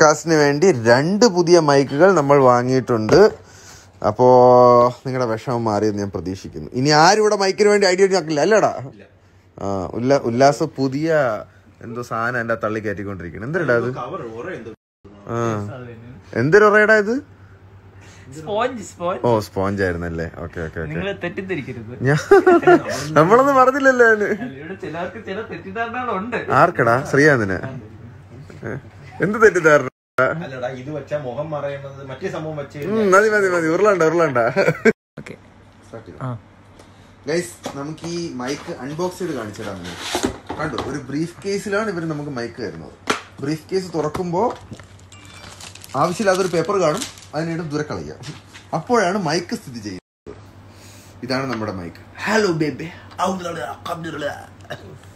പോഡ്കാസ്റ്റിന് വേണ്ടി രണ്ട് പുതിയ മൈക്കുകൾ നമ്മൾ വാങ്ങിയിട്ടുണ്ട് അപ്പോ നിങ്ങളുടെ വിഷമം മാറിയെന്ന് ഞാൻ പ്രതീക്ഷിക്കുന്നു ഇനി ആരും ഇവിടെ മൈക്കിന് വേണ്ടി ഐഡിയ നോക്കില്ല അല്ലടാ ആ ഉല്ല ഉല്ലാസ പുതിയ എന്തോ സാധനം എന്റെ തള്ളി കയറ്റിക്കൊണ്ടിരിക്കണം എന്തിനാ അത് ആ എന്തൊരു ഉറയടാ ഇത് സ്പോഞ്ച് സ്പോഞ്ച് ഓ സ്പോഞ്ച് ആയിരുന്നല്ലേ ഓക്കെ ഓക്കെ ഓക്കെ നിങ്ങൾ തെറ്റിദ്ധരിക്കരുത് ഞാൻ നമ്മളൊന്നും പറഞ്ഞില്ലല്ലോ അതിന് ഇവിടെ ചിലർക്ക് ചില തെറ്റിദ്ധാരണകളുണ്ട് ആർക്കടാ ശ്രീകാന്തിന് എന്ത് തെറ്റിദ്ധാരണ അല്ലടാ ഇത് വെച്ച മുഖം മറയുന്നത് മറ്റേ സംഭവം വെച്ച് ഉം, മതി മതി മതി ഉരുളണ്ട ഉരുളണ്ട ഓക്കെ ഗൈസ് നമുക്ക് ഈ മൈക്ക് അൺബോക്സ് ചെയ്ത് കാണിച്ചിടാം കണ്ടു ഒരു ബ്രീഫ് കേസിലാണ് ഇവർ നമുക്ക് മൈക്ക് തരുന്നത് ബ്രീഫ് കേസ് തുറക്കുമ്പോൾ ആവശ്യമില്ലാത്തൊരു പേപ്പർ കാണും അതിനിടെ ദൂരെ കളയുക അപ്പോഴാണ് മൈക്ക് സ്ഥിതി ചെയ്യുന്നത് ഇതാണ് നമ്മുടെ മൈക്ക് ഹലോ ബേബേ